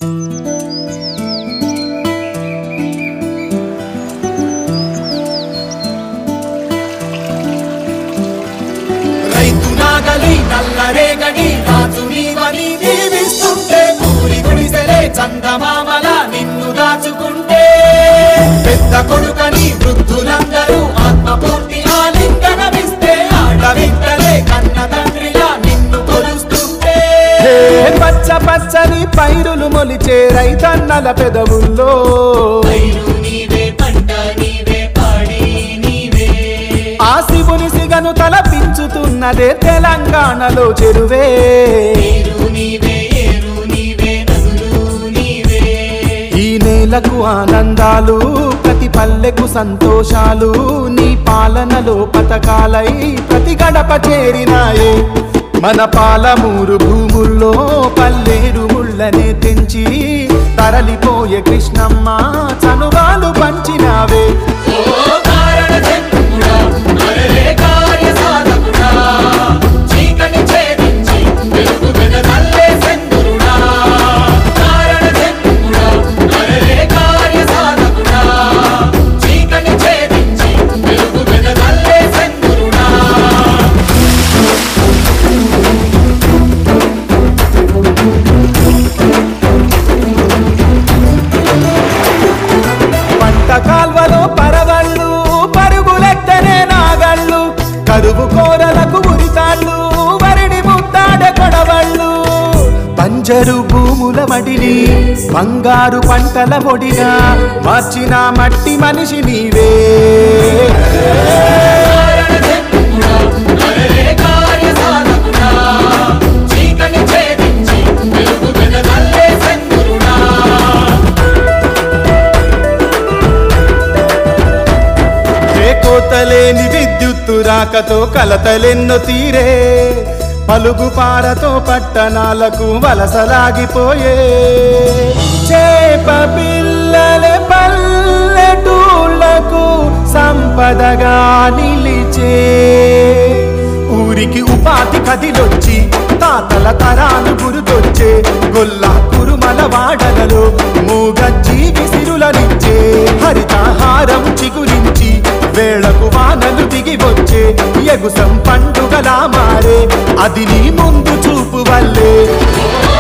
రైతు నాగలి నల్లరేగడి రాజు నీవని దీవిస్తుంటే పూరి గుడిసెలే చందమామల నిన్ను దాచుకుంటే పెద్ద కొడుకని వృద్ధులందరూ ఆత్మపూర్తి ఆలింగనమిస్తే ఆడవింతలే కన్న తండ్రిలా నిన్ను కొలుస్తుంటే హే పచ్చ పచ్చని పైరులు మొలిచే రైతన్నల పెదవుల్లో పైరు నీవే పంట నీవే పాడి నీవే ఆ శివుని సిగను తలపించుతున్నదే తెలంగాణలో చెరువే నీరు నీవే ఏరు నీవే నదులు నీవే ఈ నేలకు ఆనందాలు ప్రతి పల్లెకు సంతోషాలు నీ పాలనలో పథకాలై ప్రతి గడప చేరినాయే మన పాలమూరు భూముల్లో పల్లేరు ముళ్ళనే తెంచి తరలిపోయే కృష్ణమ్మ చనువాలు పంచినావే ఓ కారణ జన్ముడా అరే కార్య సాధకుడా చీకటి ఛేదించి వెలుగు వెదజల్లే సెందురుడా కారణ జన్ముడా అరే కార్య సాధకుడా చీకటి ఛేదించి వెలుగు వెదజల్లే సెందురుడా పంట కాల్వలో పరవళ్ళు పరుగులెత్తనే నాగళ్ళు కరువు కోరలకు ఉరితాళ్ళు వరిడి ముద్దాడ కొడవళ్ళు పంజరు భూముల మడిని బంగారు పంటల ఒడిగా మార్చిన మట్టి మనిషి నీవే కారణ జన్ముడా అరే కార్య సాధకుడా చీకటి ఛేదించి వెలుగు వెదజల్లే సెందురుడా ఏ కోతలేని విద్యుత్తు రాకతో కలతలెన్నో తీరే పలుగు పారతో పట్టణాలకు వలసలాగిపోయే చేప పిల్లలే పల్లెటూళ్ళకు సంపదగా నిలిచే ఊరికి ఉపాధి కదిలొచ్చి తాతల తరాలు గురుతొచ్చే గొల్లా కురుమల వాడలలో మూగ జీవి సిరులనిచ్చే హరితాహారం చిగురించి వేళకు వానలు దిగి వచ్చే ఎగుసం పండుగలా మారే అది నీ ముందు చూపు వల్లే ఓ